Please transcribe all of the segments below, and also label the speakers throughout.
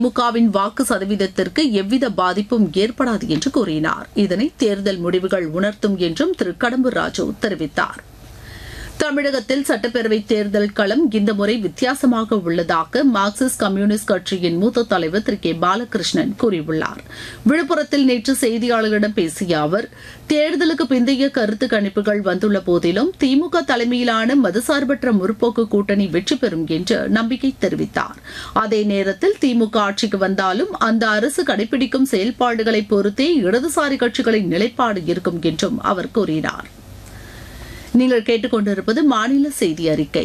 Speaker 1: திமுகவின் வாக்கு சதவீதத்திற்கு எவ்வித பாதிப்பும் ஏற்படாது என்று கூறினார் இதனை தேர்தல் முடிவுகள் உணர்த்தும் என்றும் திரு கடம்பூர் ராஜு தெரிவித்தார் தமிழகத்தில் சட்டப்பேரவைத் தேர்தல் களம் இந்த முறை வித்தியாசமாக உள்ளதாக மார்க்சிஸ்ட் கம்யூனிஸ்ட் கட்சியின் மூத்த தலைவர் திரு கே பாலகிருஷ்ணன் கூறியுள்ளார் விழுப்புரத்தில் நேற்று செய்தியாளர்களிடம் பேசிய அவர் தேர்தலுக்கு பிந்தைய கருத்து கணிப்புகள் வந்துள்ள போதிலும் திமுக தலைமையிலான மதசார்பற்ற முற்போக்கு கூட்டணி வெற்றி பெறும் என்று நம்பிக்கை தெரிவித்தார் அதே நேரத்தில் திமுக ஆட்சிக்கு வந்தாலும் அந்த அரசு கடைபிடிக்கும் செயல்பாடுகளை பொறுத்தே இடதுசாரி கட்சிகளின் நிலைப்பாடு இருக்கும் என்றும் அவர் கூறினார் நீங்கள் கேட்டுக்கொண்டிருப்பது மாநில செய்தி அறிக்கை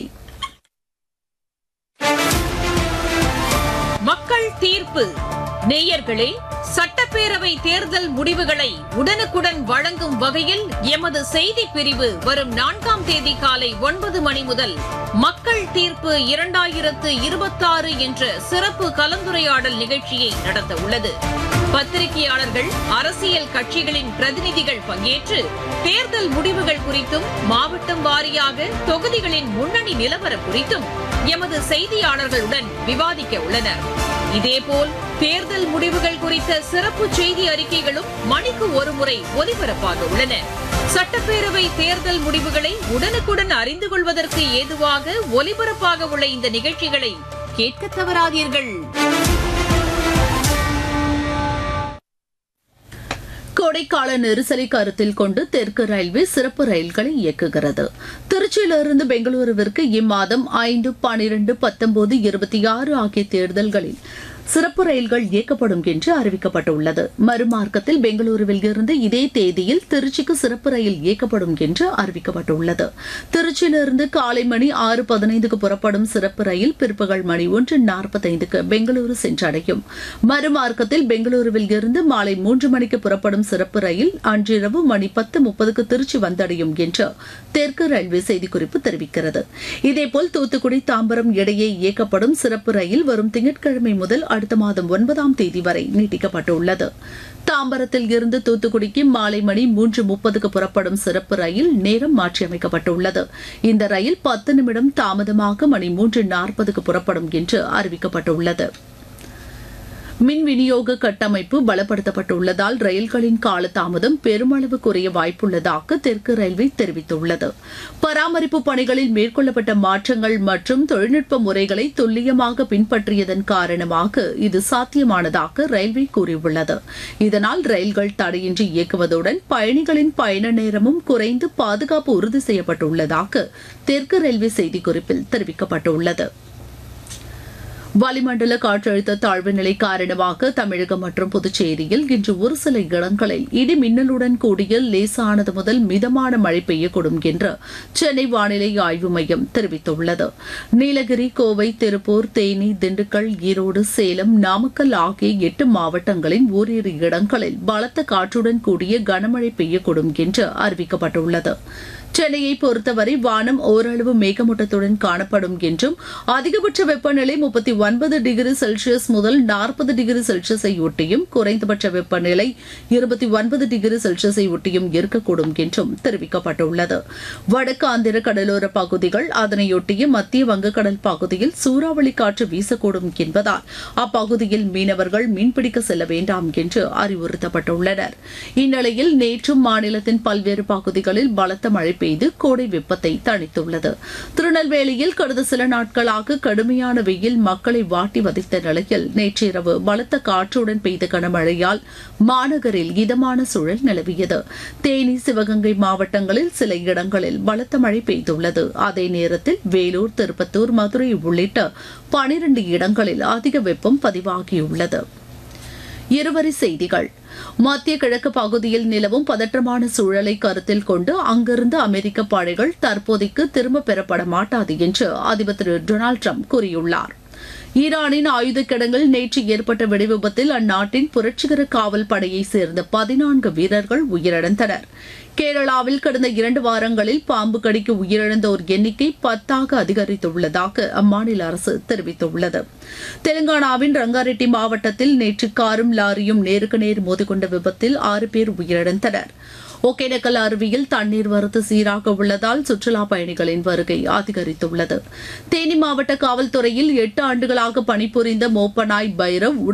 Speaker 2: மக்கள் தீர்ப்பு நேயர்களே சட்டப்பேரவை தேர்தல் முடிவுகளை உடனுக்குடன் வழங்கும் வகையில் எமது செய்தி பிரிவு வரும் நான்காம் தேதி காலை ஒன்பது மணி முதல் மக்கள் தீர்ப்பு இரண்டாயிரத்து இருபத்தாறு என்ற சிறப்பு கலந்துரையாடல் நிகழ்ச்சியை நடத்த உள்ளது பத்திரிகையாளர்கள் அரசியல் கட்சிகளின் பிரதிநிதிகள் பங்கேற்று தேர்தல் முடிவுகள் குறித்தும் மாவட்டம் வாரியாக தொகுதிகளின் முன்னணி நிலவரம் குறித்தும் எமது செய்தியாளர்களுடன் விவாதிக்க உள்ளனர் இதேபோல் தேர்தல் முடிவுகள் குறித்த சிறப்பு செய்தி அறிக்கைகளும் மணிக்கு ஒருமுறை ஒலிபரப்பாக உள்ளன சட்டப்பேரவை தேர்தல் முடிவுகளை உடனுக்குடன் அறிந்து கொள்வதற்கு ஏதுவாக ஒலிபரப்பாக உள்ள இந்த நிகழ்ச்சிகளை கேட்க தவறாதீர்கள்
Speaker 1: கோடைக்கால நெரிசலை கருத்தில் கொண்டு தெற்கு ரயில்வே சிறப்பு ரயில்களை இயக்குகிறது திருச்சியிலிருந்து பெங்களூருவிற்கு இம்மாதம் ஐந்து பனிரெண்டு பத்தொன்பது இருபத்தி ஆறு ஆகிய தேர்தல்களில் சிறப்பு ரயில்கள் இயக்கப்படும் என்று அறிவிக்கப்பட்டுள்ளது மறுமார்க்கத்தில் பெங்களூருவில் இருந்து இதே தேதியில் திருச்சிக்கு சிறப்பு ரயில் இயக்கப்படும் என்று அறிவிக்கப்பட்டுள்ளது திருச்சியிலிருந்து காலை மணி ஆறு பதினைந்துக்கு புறப்படும் சிறப்பு ரயில் பிற்பகல் மணி ஒன்று நாற்பத்தைந்துக்கு பெங்களூரு சென்றடையும் மறுமார்க்கத்தில் பெங்களூருவில் இருந்து மாலை மூன்று மணிக்கு புறப்படும் சிறப்பு ரயில் அன்றிரவு மணி பத்து முப்பதுக்கு திருச்சி வந்தடையும் என்று தெற்கு ரயில்வே செய்திக்குறிப்பு தெரிவிக்கிறது இதேபோல் தூத்துக்குடி தாம்பரம் இடையே இயக்கப்படும் சிறப்பு ரயில் வரும் திங்கட்கிழமை முதல் அடுத்த மாதம் ஒன்பதாம் தேதி வரை நீட்டிக்கப்பட்டுள்ளது தாம்பரத்தில் இருந்து தூத்துக்குடிக்கு மாலை மணி மூன்று முப்பதுக்கு புறப்படும் சிறப்பு ரயில் நேரம் மாற்றியமைக்கப்பட்டுள்ளது இந்த ரயில் பத்து நிமிடம் தாமதமாக மணி மூன்று நாற்பதுக்கு புறப்படும் என்று அறிவிக்கப்பட்டுள்ளது மின் விநியோக கட்டமைப்பு பலப்படுத்தப்பட்டுள்ளதால் ரயில்களின் காலதாமதம் பெருமளவு குறைய வாய்ப்புள்ளதாக தெற்கு ரயில்வே தெரிவித்துள்ளது பராமரிப்பு பணிகளில் மேற்கொள்ளப்பட்ட மாற்றங்கள் மற்றும் தொழில்நுட்ப முறைகளை துல்லியமாக பின்பற்றியதன் காரணமாக இது சாத்தியமானதாக ரயில்வே கூறியுள்ளது இதனால் ரயில்கள் தடையின்றி இயக்குவதுடன் பயணிகளின் பயண நேரமும் குறைந்து பாதுகாப்பு உறுதி செய்யப்பட்டுள்ளதாக தெற்கு ரயில்வே செய்திக்குறிப்பில் தெரிவிக்கப்பட்டுள்ளது வளிமண்டல காற்றழுத்த தாழ்வு நிலை காரணமாக தமிழகம் மற்றும் புதுச்சேரியில் இன்று ஒரு சில இடங்களில் இடி மின்னலுடன் கூடிய லேசானது முதல் மிதமான மழை பெய்யக்கூடும் என்று சென்னை வானிலை ஆய்வு மையம் தெரிவித்துள்ளது நீலகிரி கோவை திருப்பூர் தேனி திண்டுக்கல் ஈரோடு சேலம் நாமக்கல் ஆகிய எட்டு மாவட்டங்களின் ஓரிரு இடங்களில் பலத்த காற்றுடன் கூடிய கனமழை பெய்யக்கூடும் என்று அறிவிக்கப்பட்டுள்ளது சென்னையை பொறுத்தவரை வானம் ஓரளவு மேகமூட்டத்துடன் காணப்படும் என்றும் அதிகபட்ச வெப்பநிலை முப்பத்தி ஒன்பது டிகிரி செல்சியஸ் முதல் நாற்பது டிகிரி செல்சியஸை ஒட்டியும் குறைந்தபட்ச வெப்பநிலை இருபத்தி ஒன்பது டிகிரி செல்சியஸை ஒட்டியும் இருக்கக்கூடும் என்றும் தெரிவிக்கப்பட்டுள்ளது வடக்கு ஆந்திர கடலோர பகுதிகள் அதனையொட்டிய மத்திய வங்கக்கடல் பகுதியில் சூறாவளி காற்று வீசக்கூடும் என்பதால் அப்பகுதியில் மீனவர்கள் மீன்பிடிக்க செல்ல வேண்டாம் என்று அறிவுறுத்தப்பட்டுள்ளனர் இந்நிலையில் நேற்றும் மாநிலத்தின் பல்வேறு பகுதிகளில் பலத்த மழை பெய்து கோடை வெப்பத்தை தணித்துள்ளது திருநெல்வேலியில் கடந்த சில நாட்களாக கடுமையான வெயில் மக்களை வாட்டி வதைத்த நிலையில் நேற்றிரவு பலத்த காற்றுடன் பெய்த கனமழையால் மாநகரில் இதமான சூழல் நிலவியது தேனி சிவகங்கை மாவட்டங்களில் சில இடங்களில் பலத்த மழை பெய்துள்ளது அதே நேரத்தில் வேலூர் திருப்பத்தூர் மதுரை உள்ளிட்ட பனிரண்டு இடங்களில் அதிக வெப்பம் பதிவாகியுள்ளது இருவரி செய்திகள் மத்திய கிழக்கு பகுதியில் நிலவும் பதற்றமான சூழலை கருத்தில் கொண்டு அங்கிருந்து அமெரிக்க படைகள் தற்போதைக்கு திரும்பப் பெறப்பட மாட்டாது என்று அதிபர் திரு டொனால்டு ட்ரம்ப் கூறியுள்ளார் ஈரானின் ஆயுத கிடங்கில் நேற்று ஏற்பட்ட வெடிவிபத்தில் அந்நாட்டின் புரட்சிகர காவல் படையைச் சேர்ந்த பதினான்கு வீரர்கள் உயிரிழந்தனர் கேரளாவில் கடந்த இரண்டு வாரங்களில் பாம்பு கடிக்கு உயிரிழந்தோர் எண்ணிக்கை பத்தாக அதிகரித்துள்ளதாக அம்மாநில அரசு தெரிவித்துள்ளது தெலுங்கானாவின் ரங்காரெட்டி மாவட்டத்தில் நேற்று காரும் லாரியும் நேருக்கு நேர் மோதிக்கொண்ட விபத்தில் ஆறு பேர் உயிரிழந்தனர் ஒகேனக்கல் அருவியில் தண்ணீர் வரத்து சீராக உள்ளதால் சுற்றுலா பயணிகளின் வருகை அதிகரித்துள்ளது தேனி மாவட்ட காவல்துறையில் எட்டு ஆண்டுகளாக பணிபுரிந்த மோப்பனாய் பைரவ்